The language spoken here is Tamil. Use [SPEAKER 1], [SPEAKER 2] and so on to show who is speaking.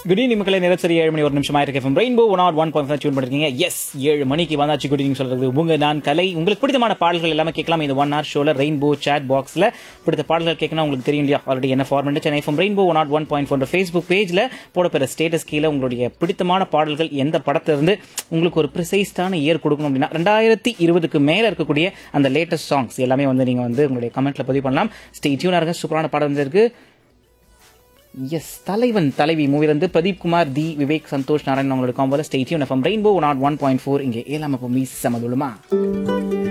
[SPEAKER 1] குட் ஈவினிங் மக்களை நிறச்சரி ஏழு மணி ஒரு நிமிஷம் ஆயிருக்கு FM Rainbow one naught one point tune பண்ணிருக்கீங்க எஸ் ஏழு மணிக்கு வந்தாச்சு குட் ஈவினிங் சொல்றது உங்க நான் கலை உங்களுக்கு பிடித்தமான பாடல்கள் எல்லாமே கேட்கலாம் இந்த ஒன் ஹவர் ஷோல ரெயின்போ சாட் பாக்ஸ்ல பிடித்த பாடல்கள் கேட்கணும் உங்களுக்கு தெரியும் இல்லையா ஆல்ரெடி என்ன ஃபார்மெண்ட் Chennai FM Rainbow one naught one point four Facebook பேஜ்ல போடப்பெற ஸ்டேட்டஸ் கீழே உங்களுடைய பிடித்தமான பாடல்கள் எந்த படத்துல இருந்து உங்களுக்கு ஒரு ப்ரிசைஸ்டான இயர் கொடுக்கணும் அப்படின்னா ரெண்டாயிரத்தி இருபதுக்கு மேல இருக்கக்கூடிய அந்த லேட்டஸ்ட் சாங்ஸ் எல்லாமே வந்து நீங்க வந்து உங்களுடைய கமெண்ட்ல பதிவு பண்ணலாம் ஸ்டே டியூனா இருக்க சூப்பரான பாடல் வந்து இருக்கு எஸ் தலைவன் தலைவி மூவிலிருந்து பிரதீப் குமார் தி விவேக் சந்தோஷ் நாராயணன் அவங்களோட காம்போல stay tuned FM Rainbow naught one point four இங்கே ஏழாம் அப்போ மீஸ் சமதுலுமா